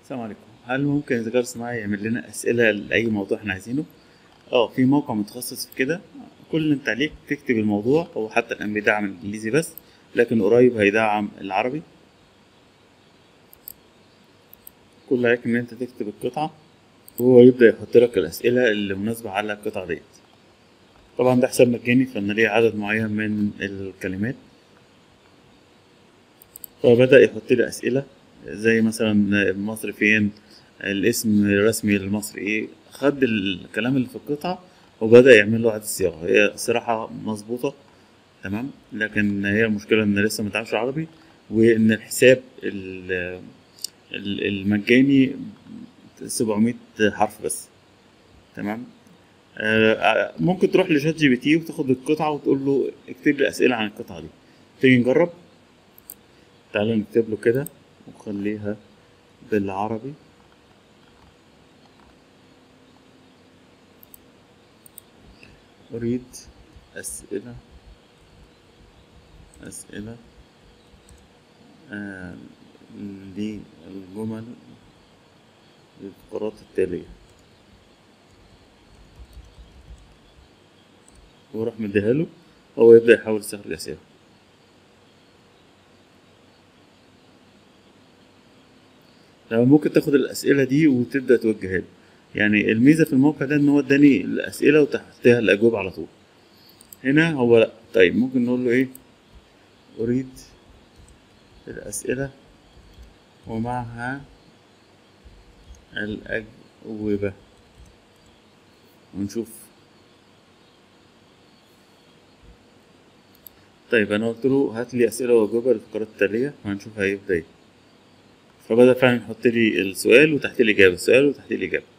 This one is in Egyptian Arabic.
السلام عليكم هل ممكن الذكاء الصناعي يعمل لنا أسئلة لأي موضوع احنا عايزينه؟ اه في موقع متخصص في كده كل اللي انت عليك تكتب الموضوع هو حتى الآن بيدعم الإنجليزي بس لكن قريب هيدعم العربي كل اللي عليك إن انت تكتب القطعة وهو يبدأ يحط لك الأسئلة اللي مناسبة على القطعة ديت طبعا ده حساب مجاني فأنا ليه عدد معين من الكلمات فبدأ يحط لي أسئلة زي مثلا مصر فين الاسم الرسمي لمصر ايه خد الكلام اللي في القطعة وبدأ يعمل له إعادة صياغة هي صراحة مظبوطة تمام لكن هي المشكلة إن لسه متعرفش عربي وإن الحساب ال- ال- المجاني سبعمية حرف بس تمام آه، ممكن تروح لشات جي بي تي وتاخد القطعة وتقول له اكتب لي أسئلة عن القطعة دي تيجي نجرب تعالى نكتب له كده وخليها بالعربي أريد أسئلة أسئلة آه للجمل للفقرات التالية وأروح مديها له هو يبدأ يحاول يستخرج أسئلة لو ممكن تاخد الأسئلة دي وتبدأ توجهها له يعني الميزة في الموقع ده إن هو اداني الأسئلة وتحتها الأجوبة على طول هنا هو لأ طيب ممكن نقول له إيه أريد الأسئلة ومعها الأجوبة ونشوف طيب أنا قلت له هات لي أسئلة وأجوبة للفقرات التالية وهنشوف هيبدأ إيه فبدأ فعلا يحط لي السؤال وتحت الإجابة السؤال وتحت الإجابة